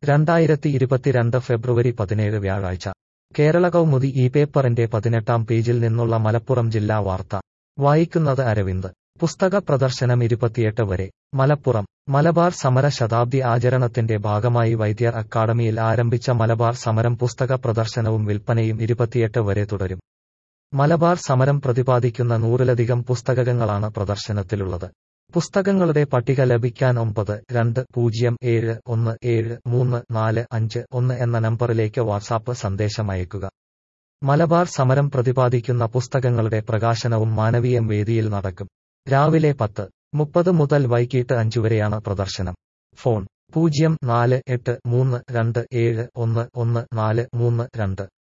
രണ്ടായിരത്തി ഇരുപത്തിരണ്ട് ഫെബ്രുവരി പതിനേഴ് വ്യാഴാഴ്ച കേരള കൗമുദി ഈ പേപ്പറിന്റെ പതിനെട്ടാം പേജിൽ നിന്നുള്ള മലപ്പുറം ജില്ലാ വാർത്ത വായിക്കുന്നത് അരവിന്ദ് പുസ്തക പ്രദർശനം ഇരുപത്തിയെട്ട് വരെ മലപ്പുറം മലബാർ സമര ശതാബ്ദി ആചരണത്തിന്റെ ഭാഗമായി വൈദ്യർ അക്കാദമിയിൽ ആരംഭിച്ച മലബാർ സമരം പുസ്തക പ്രദർശനവും വിൽപ്പനയും ഇരുപത്തിയെട്ട് വരെ തുടരും മലബാർ സമരം പ്രതിപാദിക്കുന്ന നൂറിലധികം പുസ്തകങ്ങളാണ് പ്രദർശനത്തിലുള്ളത് പുസ്തകങ്ങളുടെ പട്ടിക ലഭിക്കാൻ ഒമ്പത് രണ്ട് പൂജ്യം ഏഴ് ഒന്ന് ഏഴ് മൂന്ന് നാല് അഞ്ച് ഒന്ന് എന്ന നമ്പറിലേക്ക് വാട്സാപ്പ് സന്ദേശം അയക്കുക മലബാർ സമരം പ്രതിപാദിക്കുന്ന പുസ്തകങ്ങളുടെ പ്രകാശനവും മാനവീയം വേദിയിൽ നടക്കും രാവിലെ പത്ത് മുപ്പത് മുതൽ വൈകിട്ട് അഞ്ചു വരെയാണ് പ്രദർശനം ഫോൺ പൂജ്യം നാല് എട്ട് മൂന്ന് രണ്ട് ഏഴ് ഒന്ന് ഒന്ന് നാല് മൂന്ന് രണ്ട്